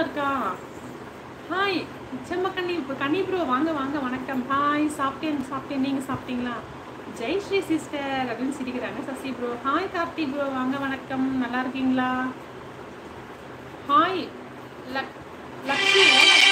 இருக்கா ஹாய் செம்ம கண்ணி கண்ணி ப்ரோ வாங்க வாங்க வணக்கம் ஹாய் சாப்பிட்டேன் சாப்பிட்டேன் நீங்கள் சாப்பிட்டீங்களா ஜெய் ஸ்ரீ சிஸ்டர் அப்படின்னு சிரிக்கிறாங்க Sasi bro hi Karthik bro வாங்க வணக்கம் நல்லா இருக்கீங்களா ஹாய் லக் Lakshmi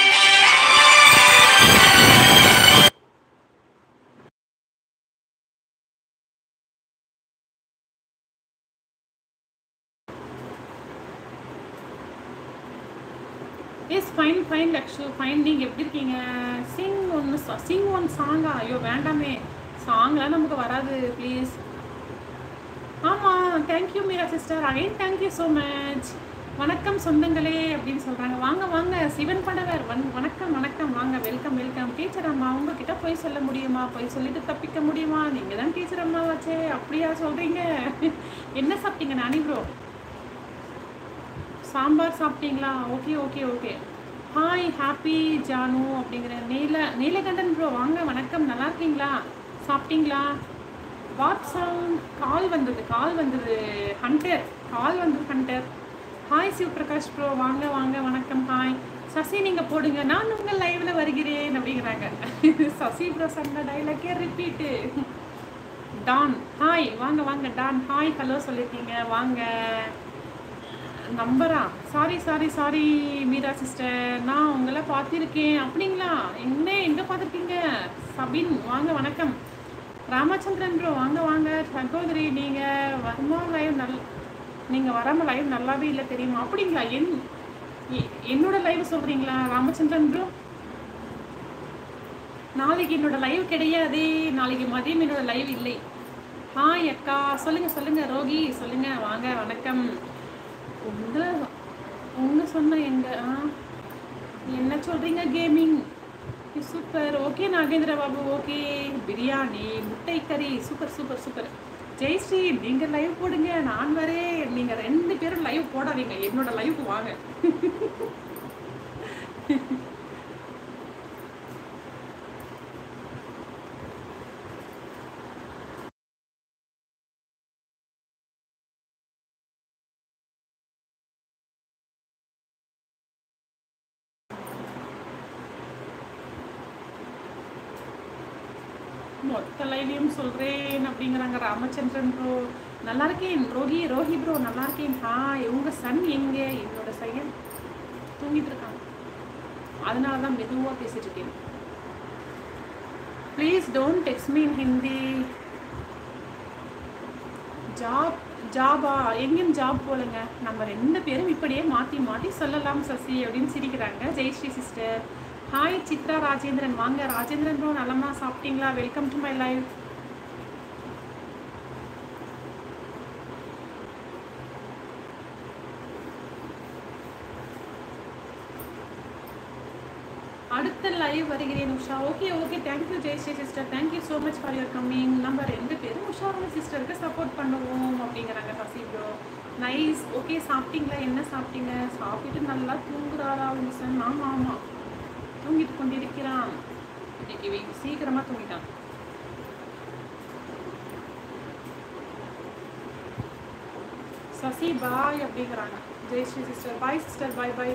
yes fine fine Lakshu fine நீங்கள் எப்படி இருக்கீங்க சிங் ஒன்று சிங் ஒன் சாங்கா ஐயோ வேண்டாமே சாங்லாம் நமக்கு வராது ப்ளீஸ் ஆமாம் thank you Meera sister again thank you so much வணக்கம் சொந்தங்களே அப்படின்னு சொல்கிறாங்க வாங்க வாங்க சிவன் படவர் வன் வணக்கம் வணக்கம் வாங்க வெல்கம் வெல்கம் டீச்சர் அம்மா உங்ககிட்ட போய் சொல்ல முடியுமா போய் சொல்லிட்டு தப்பிக்க முடியுமா நீங்கள் தான் டீச்சர் அம்மா வச்சே அப்படியா சொல்கிறீங்க என்ன சாப்பிட்டீங்க நானி ப்ரோ சாம்பார் சாப்பிட்டீங்களா okay okay okay hi happy Janu அப்படிங்கிற நீல நீலகண்டன் ப்ரோ வாங்க வணக்கம் நல்லா இருக்கீங்களா சாப்பிட்டீங்களா வாட் சவுண்ட் கால் வந்தது கால் வந்தது ஹண்டர் கால் வந்தது hunter hi Shiv Prakash bro வாங்க வாங்க வணக்கம் ஹாய் சசி நீங்கள் போடுங்க நான் உங்கள் லைவில் வருகிறேன் அப்படிங்கிறாங்க சசி ப்ரோ சொன்ன டைலாக்கே ரிப்பீட்டு டான் ஹாய் வாங்க வாங்க டான் ஹாய் ஹலோ சொல்லியிருக்கீங்க வாங்க நம்பரா sorry sorry sorry Meera sister நான் உங்களை பார்த்துருக்கேன் அப்படிங்களா என்ன எங்கே பார்த்துருக்கீங்க சபின் வாங்க வணக்கம் ராமச்சந்திரன் ப்ரோ வாங்க வாங்க சகோதரி நீங்கள் வருமா லைவ் நல் நீங்கள் வராமல் லைவ் நல்லாவே இல்லை தெரியுமா அப்படிங்களா என் எ- என்னோட லைவ் சொல்கிறீங்களா ராமச்சந்திரன் ப்ரோ நாளைக்கு என்னோட லைவ் கிடையாதே நாளைக்கு மதியம் என்னோட லைவ் இல்லை ஹாய் அக்கா சொல்லுங்க சொல்லுங்க ரோகி சொல்லுங்க வாங்க வணக்கம் உங்களை உங்க சொன்ன எங்க ஆ என்ன சொல்றீங்க gaming super okay Nagendra Babu okay biryani முட்டை கறி சூப்பர் சூப்பர் சூப்பர் ஜெயஸ்ரீ நீங்க லைவ் போடுங்க நான் வரேன் நீங்க ரெண்டு பேரும் லைவ் போடாதீங்க என்னோட லைவுக்கு வாங்க மொத்த லைவ்லையும் சொல்றேன் அப்படிங்கிறாங்க ராமச்சந்திரன் ப்ரோ நல்லா இருக்கேன் ரோஹி ரோஹி ப்ரோ நல்லா இருக்கேன் ஹாய் உங்க சன் எங்க என்னோட சையன் தூங்கிட்டு இருக்காங்க அதனால தான் மெதுவாக பேசிட்டு இருக்கேன் please don't text me in Hindi job ஜாபா எங்கேயும் ஜாப் போலங்க நம்ம ரெண்டு பேரும் இப்படியே மாற்றி மாற்றி சொல்லலாம் சசி அப்படின்னு சிரிக்கிறாங்க ஜெயஸ்ரீ சிஸ்டர் ஹாய் சித்ரா ராஜேந்திரன் வாங்க ராஜேந்திரன் ப்ரோ நலமா சாப்பிட்டீங்களா வெல்கம் டு மை லைவ் அடுத்த லைவ் வருகிறேன் Usha okay okay thank you Jayashree sister thank you so much for your coming நம்ம ரெண்டு பேரும் உஷாவோட சிஸ்டருக்கு சப்போர்ட் பண்ணுவோம் அப்படிங்கிறாங்க சசி ப்ரோ நைஸ் ஓகே சாப்பிட்டீங்களா என்ன சாப்பிட்டீங்க சாப்பிட்டு நல்லா தூங்குறாரா உங்க சன் ஆமாம் ஆமாம் தூங்கிட்டு கொண்டிருக்கிறான் இன்னைக்கு வி- சீக்கிரமா தூங்கிட்டான் சசி பாய் அப்படிங்கிறாங்க Jayashree sister bye sister bye bye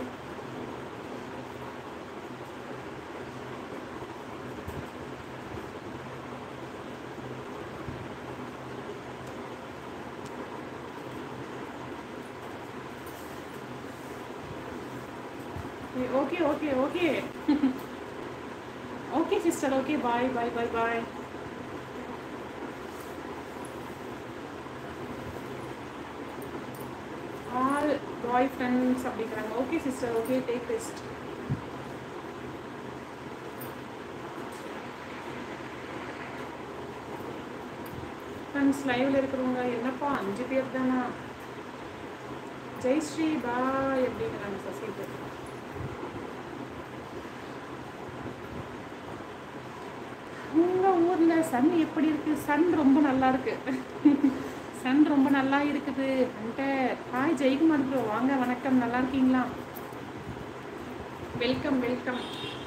okay okay okay okay sister okay bye bye bye bye all bye friends அப்படிங்கிறாங்க okay sister okay take rest friends லைவ்ல இருக்கிறவங்க என்னப்பா அஞ்சு பேர் தானா ஜெயஸ்ரீ பாய் அப்படிங்கிறாங்க சசி பேர் உங்க ஊர்ல சன் எப்படி இருக்கு சன் ரொம்ப நல்லா இருக்கு சன் ரொம்ப நல்லா இருக்குது ஹண்டர் ஹாய் ஜெயக்குமார் ப்ரோ வாங்க வணக்கம் நல்லா இருக்கீங்களா வெல்கம் வெல்கம்